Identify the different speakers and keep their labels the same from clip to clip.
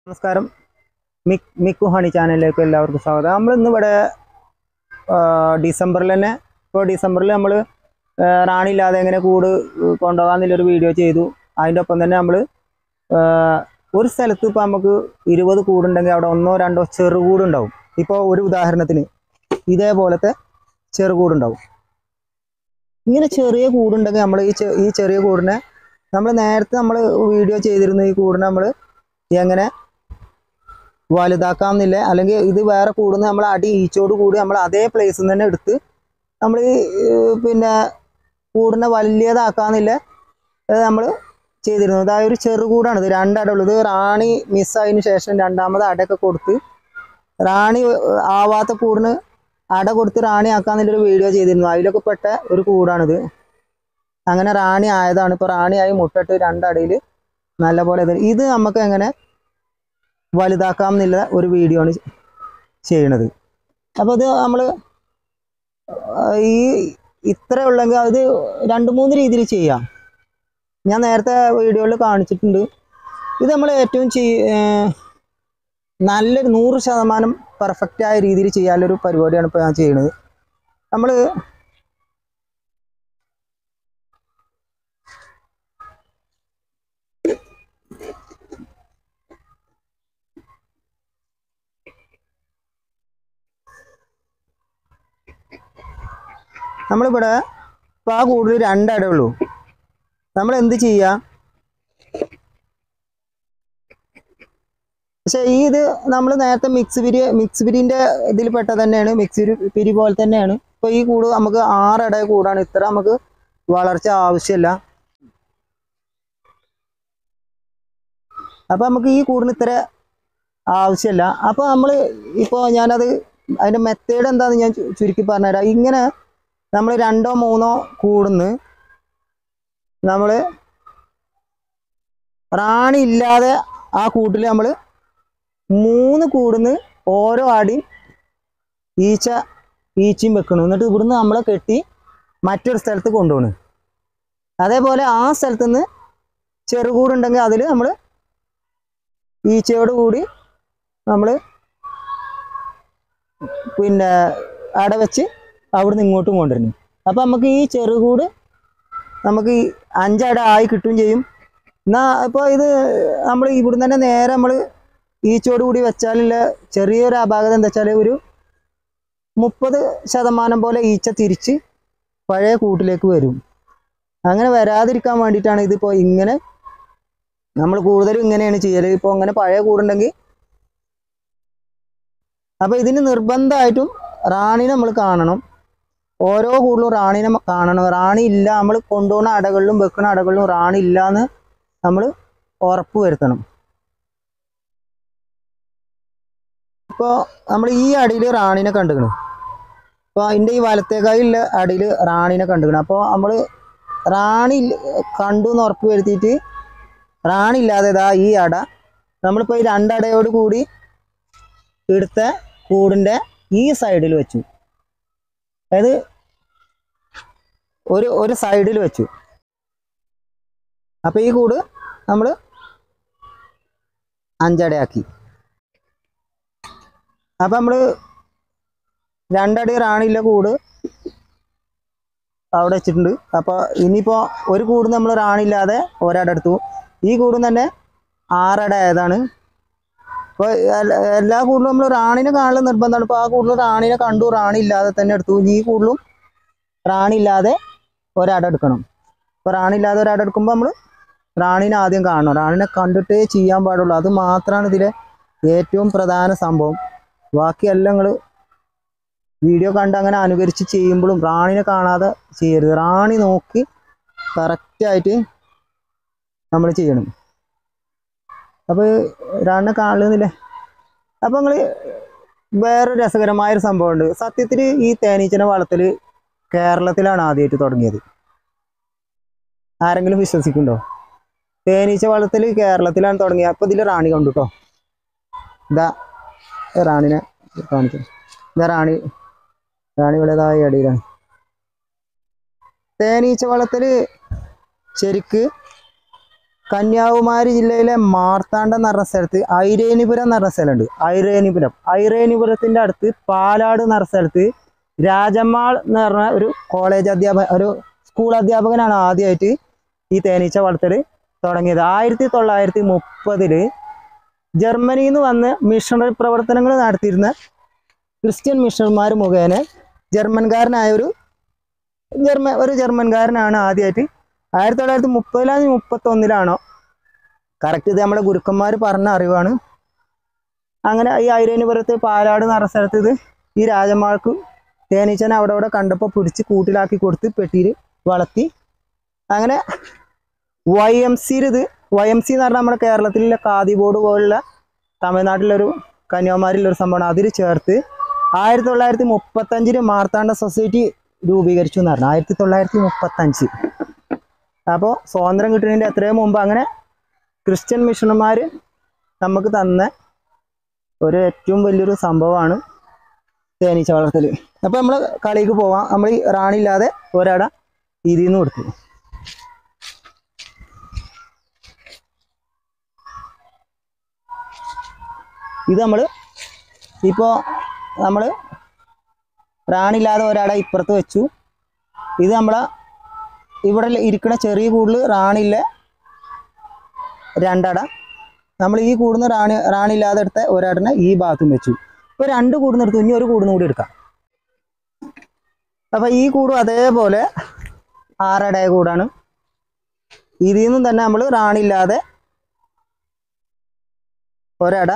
Speaker 1: നമസ്കാരം മിക് Miku honey ചാനലിലേക്ക് എല്ലാവർക്കും സ്വാഗതം നമ്മൾ ഇന്ന് ഇവിടെ ഡിസംബറിൽ തന്നെ ഇപ്പോൾ ഡിസംബറിൽ നമ്മൾ റാണിയില്ലാതെ എങ്ങനെ കൂട് കൊണ്ടുപോകാമെന്നുള്ളൊരു വീഡിയോ ചെയ്തു അതിൻ്റെ ഒപ്പം തന്നെ നമ്മൾ ഒരു സ്ഥലത്ത് ഇപ്പോൾ നമുക്ക് ഇരുപത് കൂടുണ്ടെങ്കിൽ അവിടെ ഒന്നോ രണ്ടോ ചെറുകൂടുണ്ടാവും ഇപ്പോൾ ഒരു ഉദാഹരണത്തിന് ഇതേപോലത്തെ ചെറുകൂടുണ്ടാവും ഇങ്ങനെ ചെറിയ കൂടുണ്ടെങ്കിൽ നമ്മൾ ഈ ചെ- ഈ ചെറിയ കൂടിനെ നമ്മൾ നേരത്തെ നമ്മൾ വീഡിയോ ചെയ്തിരുന്നു ഈ കൂടിനെ നമ്മൾ എങ്ങനെ വലുതാക്കാമെന്നില്ല അല്ലെങ്കിൽ ഇത് വേറെ കൂടുന്ന നമ്മൾ അടി ഈച്ചോട് കൂടി നമ്മൾ അതേ പ്ലേസിൽ നിന്ന് തന്നെ എടുത്ത് നമ്മൾ ഈ ഏർ പിന്നെ കൂടിനെ വലിയതാക്കാന്നില്ല നമ്മൾ ചെയ്തിരുന്നു അതായത് ഒരു ചെറുകൂടാണ് ഇത് രണ്ടടയുള്ളൂ ഇത് റാണി മിസ്സായതിനു ശേഷം രണ്ടാമത് അടയൊക്കെ കൊടുത്ത് റാണി ഏർ ആവാത്ത കൂടിന് അട കൊടുത്ത് റാണി ആക്കാന്നുള്ളൊരു വീഡിയോ ചെയ്തിരുന്നു അതിലൊക്കെ പെട്ട ഒരു കൂടാണിത് അങ്ങനെ റാണി ആയതാണ് ഇപ്പോൾ റാണിയായി മുട്ടിട്ട് രണ്ടടയിൽ നല്ലപോലെ ഇത് ഇത് നമുക്ക് എങ്ങനെ വലുതാക്കാം എന്നുള്ള ഒരു വീഡിയോ ആണ് ചെയ്യണത് അപ്പോൾ ഇത് നമ്മൾ ഈ ഇത്ര ഉള്ളെങ്കിൽ അത് രണ്ട് മൂന്ന് രീതിയിൽ ചെയ്യാം ഞാൻ നേരത്തെ വീഡിയോയിൽ കാണിച്ചിട്ടുണ്ട് ഇത് നമ്മൾ ഏറ്റവും ചെയ് ഏർ നല്ലൊരു നൂറ് ശതമാനം പെർഫെക്റ്റ് ആയ രീതിയിൽ ചെയ്യാനുള്ളൊരു പരിപാടിയാണ് ഇപ്പോൾ ഞാൻ ചെയ്യുന്നത് നമ്മൾ നമ്മളിവിടെ ഇപ്പോൾ ആ കൂടുതൽ രണ്ടടേ ഉള്ളൂ നമ്മൾ എന്ത് ചെയ്യുക പക്ഷേ ഈ ഇത് നമ്മൾ നേരത്തെ മിക്സ് പിരി മിക്സ് പിരിൻ്റെ ഇതിൽ പെട്ടത് തന്നെയാണ് മിക്സ് പിരി പിരി പോലെ തന്നെയാണ് ഇപ്പോൾ ഈ കൂട് നമുക്ക് ആറട കൂടാണ് ഇത്ര നമുക്ക് വളർച്ച ആവശ്യമില്ല അപ്പോൾ നമുക്ക് ഈ കൂടിന് ഇത്ര ആവശ്യമില്ല അപ്പോൾ നമ്മൾ ഇപ്പോൾ ഞാനത് അതിൻ്റെ മെത്തേഡ് എന്താണെന്ന് ഞാൻ ചു- ചുരുക്കി പറഞ്ഞുതരാം ഇങ്ങനെ നമ്മൾ രണ്ടോ മൂന്നോ കൂടുന്ന് നമ്മൾ റാണി ഇല്ലാതെ ആ കൂട്ടിൽ നമ്മൾ മൂന്ന് കൂടുന്ന് ഓരോ അടി ഈച്ച ഈച്ചയും വെക്കണം എന്നിട്ട് ഇവിടുന്ന് നമ്മളെ കെട്ടി മറ്റൊരു സ്ഥലത്ത് കൊണ്ടുപോകണം അതേപോലെ ആ സ്ഥലത്ത് നിന്ന് ചെറുകൂടുണ്ടെങ്കിൽ അതിൽ നമ്മൾ ഈച്ചയോട് കൂടി നമ്മൾ പിന്നെ അട വെച്ച് അവിടുന്ന് ഇങ്ങോട്ടും കൊണ്ടുവരുന്നു അപ്പം നമുക്ക് ഈ ചെറുകൂട് നമുക്ക് ഈ അഞ്ചട ആയി കിട്ടുകയും ചെയ്യും എന്നാ ഇപ്പോൾ ഇത് നമ്മൾ ഇവിടുന്ന് തന്നെ നേരെ നമ്മൾ ഈച്ചോട് കൂടി വെച്ചാലുള്ള ചെറിയൊരു അപാകത എന്താ വെച്ചാൽ ഒരു മുപ്പത് ശതമാനം പോലെ ഈച്ച തിരിച്ച് പഴയ കൂട്ടിലേക്ക് വരും അങ്ങനെ വരാതിരിക്കാൻ വേണ്ടിയിട്ടാണ് ഇതിപ്പോൾ ഇങ്ങനെ നമ്മൾ കൂടുതലും ഇങ്ങനെയാണ് ചെയ്യൽ ഇപ്പോൾ അങ്ങനെ പഴയ കൂടുണ്ടെങ്കിൽ അപ്പോൾ ഇതിന് നിർബന്ധമായിട്ടും റാണിനെ നമ്മൾ കാണണം ഓരോ കൂടുതലും റാണിനെ മ- കാണണം റാണി ഇല്ല നമ്മൾ കൊണ്ടുപോകുന്ന അടകളിലും വെക്കുന്ന അടകളിലും റാണി ഇല്ല എന്ന് നമ്മൾ ഉറപ്പ് വരുത്തണം ഇപ്പോൾ നമ്മൾ ഈ അടിയിൽ റാണിനെ കണ്ടുക്കണം ഇപ്പോൾ അതിൻ്റെ ഈ വലത്തേക്കായുള്ള അടിയിൽ റാണിനെ കണ്ടുക്കണം അപ്പോൾ നമ്മൾ റാണി ഇല്ല- കണ്ടു എന്ന് ഉറപ്പ് വരുത്തിയിട്ട് റാണി ഇല്ലാതെ ഇതാ ഈ അട നമ്മളിപ്പോൾ ഈ രണ്ടടയോട് കൂടി എടുത്ത കൂടിൻ്റെ ഈ സൈഡിൽ വെച്ചു അതായത് ഒരു ഒരു സൈഡിൽ വെച്ചു അപ്പോൾ ഈ കൂട് നമ്മൾ അഞ്ചടയാക്കി അപ്പം നമ്മൾ രണ്ടടി റാണിയില്ല കൂട് അവിടെ വെച്ചിട്ടുണ്ട് അപ്പോൾ ഇനിയിപ്പോൾ ഒരു കൂട് നമ്മൾ റാണിയില്ലാതെ ഒരട എടുത്തു ഈ കൂടും തന്നെ ആറട ആയതാണ് അപ്പോൾ എല്ലാ കൂടുതലും നമ്മൾ റാണിനെ കാണൽ നിർബന്ധമാണ് ഇപ്പോൾ ആ കൂടുതൽ റാണിനെ കണ്ടു റാണി ഇല്ലാതെ തന്നെ എടുത്തു ഇനി ഈ കൂടുതലും റാണി ഇല്ലാതെ ഒരട എടുക്കണം ഇപ്പോൾ റാണി ഇല്ലാതെ ഒരട എടുക്കുമ്പോൾ നമ്മൾ റാണിനെ ആദ്യം കാണണം റാണിനെ കണ്ടിട്ടേ ചെയ്യാൻ പാടുള്ളൂ അത് മാത്രമാണ് ഇതിലെ ഏറ്റവും പ്രധാന സംഭവം ബാക്കിയെല്ലാം നിങ്ങൾ വീഡിയോ കണ്ട് അങ്ങനെ അനുകരിച്ച് ചെയ്യുമ്പോഴും റാണിനെ കാണാതെ ചെയ്യരുത് റാണി നോക്കി കറക്റ്റായിട്ട് നമ്മൾ ചെയ്യണം അപ്പോൾ റാണിനെ കാണുന്നില്ലേ അപ്പോൾ നിങ്ങൾ വേറൊരു രസകരമായൊരു സംഭവമുണ്ട് സത്യത്തിൽ ഈ തേനീച്ചനെ വളർത്തൽ കേരളത്തിലാണ് ആദ്യമായിട്ട് തുടങ്ങിയത് ആരെങ്കിലും വിശ്വസിക്കുന്നുണ്ടോ തേനീച്ച വളർത്തൽ കേരളത്തിലാണ് തുടങ്ങിയത് അപ്പോൾ ഇതിൽ റാണി കണ്ടു കേട്ടോ ഇതാ റാണിനെ കാണിച്ചു ഇതാ റാണി റാണി ഇവിടെ ഇതാ ഈ അടിയിലാണ് തേനീച്ച വളർത്തൽ ശരിക്ക് കന്യാകുമാരി ജില്ലയിലെ മാർത്താണ്ഡം എന്ന് പറഞ്ഞ സ്ഥലത്ത് ഐരേനിപുരം എന്ന് പറഞ്ഞ സ്ഥലമുണ്ട് ഐരേനിപുരം ഐരേനിപുരത്തിൻ്റെ അടുത്ത് പാലാട് എന്ന് പറഞ്ഞ സ്ഥലത്ത് രാജമ്മാൾ എന്ന് പറഞ്ഞ ഒരു കോളേജ് അധ്യാപക ഒരു സ്കൂൾ അധ്യാപകനാണ് ആദ്യമായിട്ട് ഈ തേനീച്ച വളർത്തൽ തുടങ്ങിയത് ആയിരത്തി തൊള്ളായിരത്തി മുപ്പതില് ജർമ്മനിയിൽ നിന്ന് വന്ന് മിഷണറി പ്രവർത്തനങ്ങൾ നടത്തിയിരുന്ന ക്രിസ്ത്യൻ മിഷണർമാർ മുഖേന ജർമ്മൻകാരനായ ഒരു ജർമ്മൻ ഒരു ജർമ്മൻകാരനാണ് ആദ്യമായിട്ട് ആയിരത്തി തൊള്ളായിരത്തി മുപ്പതിലാണോ മുപ്പത്തൊന്നിലാണോ കറക്റ്റ് ഇത് നമ്മുടെ ഗുരുക്കന്മാർ പറഞ്ഞ അറിവാണ് അങ്ങനെ ഈ ഐരേനിപുരത്ത് പാലാട് എന്ന് പറഞ്ഞ സ്ഥലത്ത് ഇത് ഈ രാജമാൾക്ക് തേനീച്ചനെ അവിടെ അവിടെ കണ്ടപ്പോൾ പിടിച്ച് കൂട്ടിലാക്കി കൊടുത്ത് പെട്ടിയിൽ വളർത്തി അങ്ങനെ വൈ എം സിയിൽ ഇത് വൈ എം സി എന്ന് പറഞ്ഞാൽ നമ്മുടെ കേരളത്തിലെ ഖാദി ബോർഡ് പോലുള്ള തമിഴ്നാട്ടിലൊരു കന്യാകുമാരിയിലൊരു സംഭവമാണ് അതിൽ ചേർത്ത് ആയിരത്തി തൊള്ളായിരത്തി മുപ്പത്തഞ്ചില് മാർത്താണ്ഡ സൊസൈറ്റി രൂപീകരിച്ചു എന്ന് പറഞ്ഞു ആയിരത്തി തൊള്ളായിരത്തി മുപ്പത്തഞ്ച് അപ്പോൾ സ്വാതന്ത്ര്യം കിട്ടുന്നതിൻ്റെ എത്രയോ മുമ്പ് അങ്ങനെ ക്രിസ്ത്യൻ മിഷണർമാർ നമുക്ക് തന്ന ഒരു ഏറ്റവും വലിയൊരു സംഭവമാണ് തേനീച്ച വളർത്തൽ അപ്പോൾ നമ്മൾ കളിക്ക് പോവാം നമ്മൾ ഈ റാണില്ലാതെ ഒരാട ഇതിൽ നിന്ന് കൊടുത്തു ഇത് നമ്മൾ ഇപ്പോൾ നമ്മൾ റാണില്ലാതെ ഒരാളെ ഇപ്പുറത്ത് വെച്ചു ഇത് നമ്മളെ ഇവിടെ ഇരിക്കുന്ന ചെറിയ കൂടിൽ റാണില്ല രണ്ടട നമ്മൾ ഈ കൂടുന്ന റാണി റാണില്ലാതെ എടുത്ത ഒരാടിനെ ഈ ഭാഗത്തും വെച്ചു ഇപ്പോൾ രണ്ട് കൂടുന്ന എടുത്തു ഇനി ഒരു കൂടുന്ന കൂടി എടുക്കാം അപ്പോൾ ഈ കൂടും അതേപോലെ ആറടയ കൂടാണ് ഇതിൽ നിന്നും തന്നെ നമ്മൾ റാണില്ലാതെ ഒരട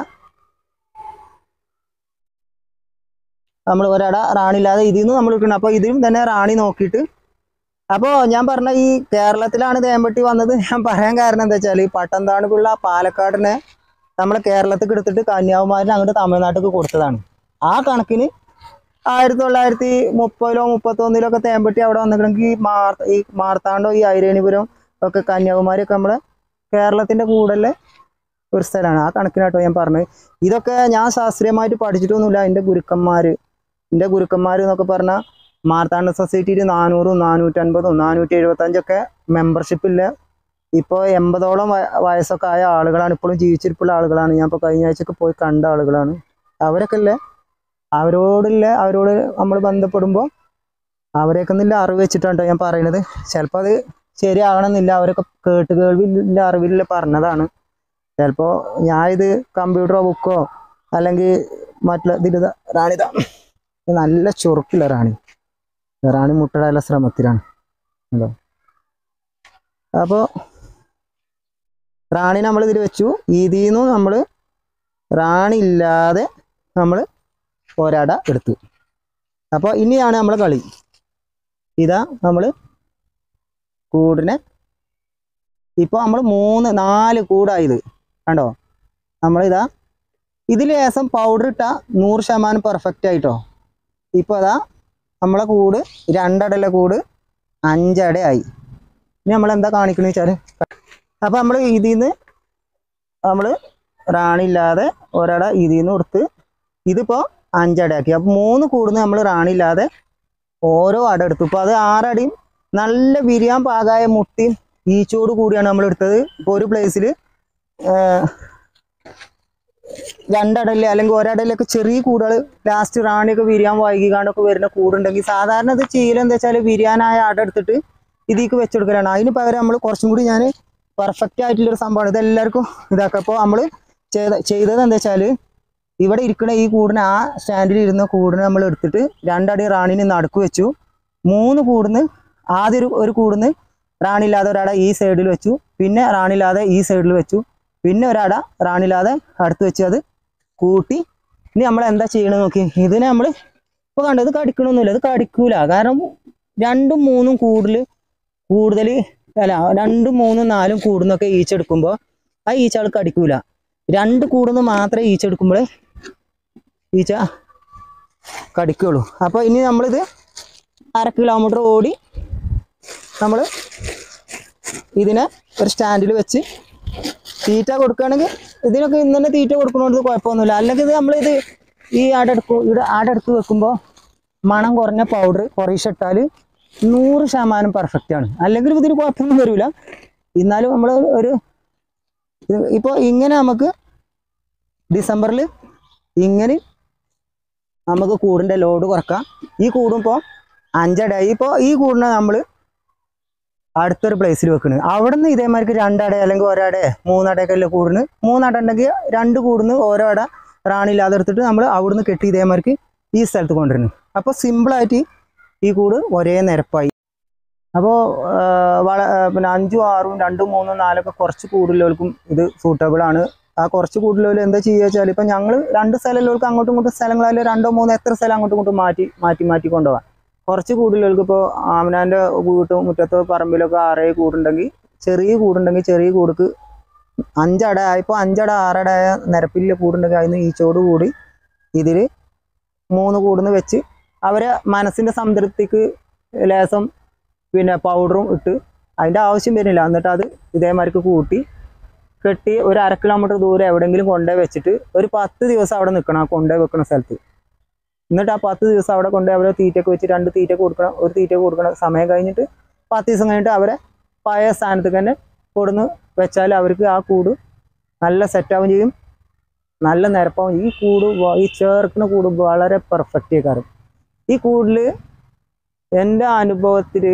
Speaker 1: നമ്മൾ ഒരട റാണില്ലാതെ ഇതിൽ നിന്ന് നമ്മൾ എടുക്കണം അപ്പോൾ ഇതിലും തന്നെ റാണി നോക്കിയിട്ട് അപ്പോൾ ഞാൻ പറഞ്ഞ ഈ കേരളത്തിലാണ് തേമ്പട്ടി വന്നത് ഞാൻ പറയാൻ കാരണം എന്താ വെച്ചാൽ ഈ പട്ടംതാണിക്കുള്ള പാലക്കാടിനെ നമ്മൾ കേരളത്തിൽ എടുത്തിട്ട് കന്യാകുമാരിനെ അങ്ങോട്ട് തമിഴ്നാട്ടിലേക്ക് കൊടുത്തതാണ് ആ കണക്കിന് ആയിരത്തി തൊള്ളായിരത്തി മുപ്പതിലോ മുപ്പത്തൊന്നിലോ ഒക്കെ തേമ്പട്ടി അവിടെ വന്നിട്ടുണ്ടെങ്കിൽ ഈ മാർ ഈ മാർത്താണ്ടോ ഈ ഐരേണിപുരം ഒക്കെ കന്യാകുമാരി ഒക്കെ നമ്മളെ കേരളത്തിൻ്റെ കൂടല്ലേ ഒരു സ്ഥലമാണ് ആ കണക്കിനാട്ടോ ഞാൻ പറഞ്ഞത് ഇതൊക്കെ ഞാൻ ശാസ്ത്രീയമായിട്ട് പഠിച്ചിട്ടൊന്നുമില്ല എൻ്റെ ഗുരുക്കന്മാർ എൻ്റെ ഗുരുക്കന്മാർ എന്നൊക്കെ പറഞ്ഞാൽ മാർത്താണ്ഡ സൊസൈറ്റിയിൽ നാനൂറും നാനൂറ്റൻപതും നാനൂറ്റി എഴുപത്തഞ്ചൊക്കെ മെമ്പർഷിപ്പില്ല ഇപ്പോൾ എൺപതോളം വയ- വയസ്സൊക്കെ ആയ ആളുകളാണ് ഇപ്പോഴും ജീവിച്ചിരിപ്പുള്ള ആളുകളാണ് ഞാൻ ഇപ്പോൾ കഴിഞ്ഞ ആഴ്ചയൊക്കെ പോയി കണ്ട ആളുകളാണ് അവരൊക്കെ ഇല്ലേ അവരോടില്ല അവരോട് നമ്മൾ ബന്ധപ്പെടുമ്പോൾ അവരെയൊക്കെ ഒന്നില്ല അറിവ് വെച്ചിട്ടാണ് ട്ടോ ഞാൻ പറയുന്നത് ചിലപ്പോൾ അത് ശരിയാകണമെന്നില്ല അവരൊക്കെ കേട്ട് കേൾവില്ല അറിവില്ല പറഞ്ഞതാണ് ചിലപ്പോൾ ഞാൻ ഇത് കമ്പ്യൂട്ടറോ ബുക്കോ അല്ലെങ്കിൽ മറ്റുള്ള ഇതിൽ റാണിതാ ഇത് നല്ല ചുറുക്കില്ല റാണി റാണി മുട്ടടാനുള്ള ശ്രമത്തിലാണ് ഉണ്ടോ അപ്പോൾ റാണി നമ്മൾ ഇതിൽ വെച്ചു ഇതിൽ നിന്നും നമ്മൾ റാണി ഇല്ലാതെ നമ്മൾ ഒരട എടുത്തു അപ്പോൾ ഇനിയാണ് നമ്മളെ കളി ഇതാ നമ്മൾ കൂടിനെ ഇപ്പോൾ നമ്മൾ മൂന്ന് നാല് കൂടായത് കണ്ടോ നമ്മളിതാ ഇതിൽ ലേശം പൗഡർ ഇട്ടാൽ നൂറ് ശതമാനം പെർഫെക്റ്റ് ആയിട്ടോ ഇപ്പോൾ അതാ നമ്മളെ കൂട് രണ്ടടല കൂട് അഞ്ചടയായി ഇനി നമ്മൾ എന്താ കാണിക്കണെന്ന് വെച്ചാൽ അപ്പോൾ നമ്മൾ ഇതിൽ നിന്ന് നമ്മൾ റാണില്ലാതെ ഒരട ഇതിൽ നിന്ന് കൊടുത്ത് ഇതിപ്പോൾ അഞ്ചടയാക്കി അപ്പോൾ മൂന്ന് കൂടുന്ന് നമ്മൾ റാണില്ലാതെ ഓരോ അട എടുത്തു ഇപ്പോൾ അത് ആറടിയും നല്ല വിരിയാൻ പാകായ മുട്ടിയും ഈച്ചോട് കൂടിയാണ് നമ്മൾ എടുത്തത് ഇപ്പോൾ ഒരു പ്ലേസിൽ രണ്ടടല് അല്ലെങ്കിൽ ഒരടലൊക്കെ ചെറിയ കൂടുകൾ ലാസ്റ്റ് റാണിയൊക്കെ വിരിയാൻ വൈകിക്കാണ്ടൊക്കെ വരുന്ന കൂടുണ്ടെങ്കിൽ സാധാരണ ഇത് ചെയ്യൽ എന്താ വെച്ചാൽ വിരിയാനായ അട എടുത്തിട്ട് ഇതിലേക്ക് വെച്ചെടുക്കലാണ് അതിന് പകരം നമ്മൾ കുറച്ചും കൂടി ഞാൻ പെർഫെക്റ്റ് ആയിട്ടുള്ളൊരു സംഭവമാണ് ഇത് എല്ലാവർക്കും ഇതാക്കുക അപ്പോൾ നമ്മൾ ചെയ്ത ചെയ്തത് എന്താ വെച്ചാൽ ഇവിടെ ഇരിക്കുന്ന ഈ കൂടിനെ ആ സ്റ്റാൻഡിൽ ഇരുന്ന കൂടിനെ നമ്മൾ എടുത്തിട്ട് രണ്ടടി റാണിനെ നടുക്ക് വെച്ചു മൂന്ന് കൂടുന്ന് ആദ്യം ഒരു ഒരു കൂടുന്ന് റാണില്ലാതെ ഒരാടെ ഈ സൈഡിൽ വെച്ചു പിന്നെ റാണില്ലാതെ ഈ സൈഡിൽ വെച്ചു പിന്നെ ഒരാട റാണില്ലാതെ അടുത്ത് വെച്ച് അത് കൂട്ടി ഇനി നമ്മൾ എന്താ ചെയ്യണമെന്ന് നോക്കി ഇതിനെ നമ്മൾ ഇപ്പോൾ കണ്ടത് കടിക്കണമൊന്നുമില്ല ഇത് കടിക്കൂല കാരണം രണ്ടും മൂന്നും കൂടുതൽ കൂടുതൽ അല്ല രണ്ടും മൂന്നും നാലും കൂടുന്നൊക്കെ ഈച്ചെടുക്കുമ്പോൾ ആ ഈച്ച ആൾ കടിക്കൂല രണ്ട് കൂടുന്ന് മാത്രമേ ഈച്ച എടുക്കുമ്പോൾ ഈച്ച കടിക്കുള്ളൂ അപ്പോൾ ഇനി നമ്മളിത് അര കിലോമീറ്റർ ഓടി നമ്മൾ ഇതിനെ ഒരു സ്റ്റാൻഡിൽ വെച്ച് തീറ്റ കൊടുക്കുകയാണെങ്കിൽ ഇതിനൊക്കെ ഇന്ന് തന്നെ തീറ്റ കൊടുക്കണോണ്ട് കുഴപ്പമൊന്നുമില്ല അല്ലെങ്കിൽ ഇത് നമ്മളിത് ഈ ആടെടുക്കും ഇവിടെ ആടെടുത്ത് വെക്കുമ്പോൾ മണം കുറഞ്ഞ പൗഡർ കുറേശ്ശെ ഇട്ടാൽ നൂറ് ശതമാനം പെർഫെക്റ്റ് ആണ് അല്ലെങ്കിൽ ഇതിന് കുഴപ്പമൊന്നും വരില്ല എന്നാലും നമ്മൾ ഒരു ഇപ്പോൾ ഇങ്ങനെ നമുക്ക് ഡിസംബറിൽ ഇങ്ങനെ നമുക്ക് കൂടിൻ്റെ ലോഡ് കുറക്കാം ഈ കൂടും ഇപ്പോൾ അഞ്ചടയായി ഇപ്പോൾ ഈ കൂടിനെ നമ്മൾ അടുത്തൊരു പ്ലേസിൽ വെക്കണ് അവിടെ നിന്ന് ഇതേമാതിരിക്ക് രണ്ടട അല്ലെങ്കിൽ ഒരട മൂന്നടയൊക്കെ അല്ലേ കൂടുന്നു മൂന്നട ഉണ്ടെങ്കിൽ രണ്ട് കൂടുന്ന് ഓരോ അട റാണില്ലാതെ എടുത്തിട്ട് നമ്മൾ അവിടുന്ന് കെട്ടി ഇതേമാതിരിക്ക് ഈ സ്ഥലത്ത് കൊണ്ടുവരുന്നു അപ്പോൾ സിമ്പിളായിട്ട് ഈ കൂട് ഒരേ നിരപ്പായി അപ്പോൾ വള ആ, പിന്നെ അഞ്ചും ആറും രണ്ടും മൂന്നും നാലൊക്കെ കുറച്ച് കൂടുതലുകൾക്കും ഇത് സൂട്ടബിൾ ആണ് ആ കുറച്ച് കൂടുതലുകൾ എന്താ ചെയ്യുക വെച്ചാൽ ഇപ്പം ഞങ്ങൾ രണ്ട് സ്ഥലമുള്ളവർക്ക് അങ്ങോട്ടും ഇങ്ങോട്ടും സ്ഥലങ്ങളായാലും രണ്ടോ മൂന്നോ എത്ര സ്ഥലം അങ്ങോട്ടും ഇങ്ങോട്ടും മാറ്റി മാറ്റി മാറ്റി കൊണ്ടുപോകാം കുറച്ച് കൂടുതലുകൾക്ക് ഇപ്പോൾ ആമനാൻ്റെ വീട്ടും മുറ്റത്തോ പറമ്പിലൊക്കെ ആറേ കൂടുണ്ടെങ്കിൽ ചെറിയ കൂടുണ്ടെങ്കിൽ ചെറിയ കൂടുക്ക് അഞ്ചട ഇപ്പോൾ അഞ്ചട ആറട ആയ നിരപ്പിലെ കൂടുണ്ടെങ്കിൽ അതിന് ഈച്ചോട് കൂടി ഇതിൽ മൂന്ന് കൂടുന്ന് വെച്ച് അവരെ മനസ്സിൻ്റെ സംതൃപ്തിക്ക് ലേസം പിന്നെ പൗഡറും ഇട്ട് അതിൻ്റെ ആവശ്യം വരുന്നില്ല എന്നിട്ട് അത് ഇതേമാതിരിക്ക് കൂട്ടി കെട്ടി ഒരു അര കിലോമീറ്റർ ദൂരെ എവിടെയെങ്കിലും കൊണ്ടുപോയി വെച്ചിട്ട് ഒരു പത്ത് ദിവസം അവിടെ നിൽക്കണം ആ കൊണ്ടുപോയി വെക്കുന്ന സ്ഥലത്ത് എന്നിട്ട് ആ പത്ത് ദിവസം അവിടെ കൊണ്ടുപോയി അവരെ തീറ്റയൊക്കെ വെച്ച് രണ്ട് തീറ്റ കൊടുക്കണം ഒരു തീറ്റ കൊടുക്കണം സമയം കഴിഞ്ഞിട്ട് പത്ത് ദിവസം കഴിഞ്ഞിട്ട് അവരെ പഴയ സ്ഥാനത്തേക്ക് തന്നെ കൊടുന്ന് വെച്ചാൽ അവർക്ക് ആ കൂട് നല്ല സെറ്റാവും ചെയ്യും നല്ല നിരപ്പാവും ഈ കൂട് വ- ഈ ചേർക്കുന്ന കൂട് വളരെ പെർഫെക്റ്റ് കാരണം ഈ കൂടിൽ എൻ്റെ അനുഭവത്തിൽ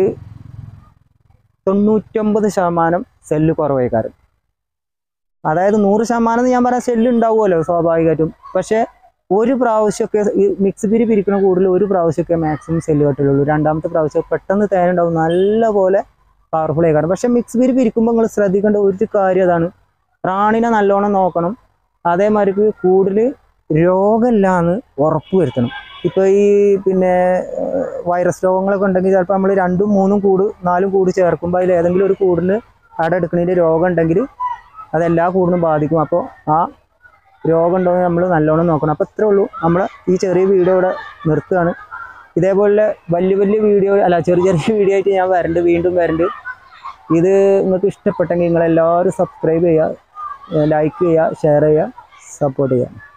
Speaker 1: തൊണ്ണൂറ്റൊമ്പത് ശതമാനം സെല്ല് കുറവായി കാരണം അതായത് നൂറ് ശതമാനം എന്ന് ഞാൻ പറയാം സെല്ല് ഉണ്ടാവുമല്ലോ സ്വാഭാവികമായിട്ടും പക്ഷേ ഒരു പ്രാവശ്യമൊക്കെ ഈ മിക്സ് പിരി പിരിക്കുന്ന കൂടുതൽ ഒരു പ്രാവശ്യമൊക്കെ മാക്സിമം സെല്ല് കെട്ടലുള്ളൂ രണ്ടാമത്തെ പ്രാവശ്യം പെട്ടെന്ന് തേനുണ്ടാവും നല്ല പോലെ പവർഫുൾ ആയി കാരണം പക്ഷേ മിക്സ് പിരി പിരിക്കുമ്പോൾ നിങ്ങൾ ശ്രദ്ധിക്കേണ്ട ഒരു കാര്യം അതാണ് റാണിനെ നല്ലോണം നോക്കണം അതേമാതിരി കൂടുതൽ രോഗമില്ലാന്ന് ഉറപ്പ് വരുത്തണം ഇപ്പോൾ ഈ പിന്നെ ഏഹ്, വൈറസ് രോഗങ്ങളൊക്കെ ഉണ്ടെങ്കിൽ ചിലപ്പോൾ നമ്മൾ രണ്ടും മൂന്നും കൂട് നാലും കൂട് ചേർക്കുമ്പോൾ അതിൽ ഏതെങ്കിലും ഒരു കൂടിന് അട എടുക്കുന്നതിൻ്റെ രോഗം ഉണ്ടെങ്കിൽ അതെല്ലാ കൂടിനും ബാധിക്കും അപ്പോൾ ആ രോഗം ഉണ്ടോ എന്ന് നമ്മൾ നല്ലോണം നോക്കണം അപ്പോൾ ഇത്രേ ഉള്ളൂ നമ്മൾ ഈ ചെറിയ വീഡിയോ ഇവിടെ നിർത്തുകയാണ് ഇതേപോലെ വലിയ വലിയ വീഡിയോ അല്ല ചെറിയ ചെറിയ വീഡിയോ ആയിട്ട് ഞാൻ വരണ്ട് വീണ്ടും വരണ്ട് ഇത് നിങ്ങൾക്ക് ഇഷ്ടപ്പെട്ടെങ്കിൽ നിങ്ങളെല്ലാവരും സബ്സ്ക്രൈബ് ചെയ്യുക ലൈക്ക് ചെയ്യുക ഷെയർ ചെയ്യുക സപ്പോർട്ട് ചെയ്യുക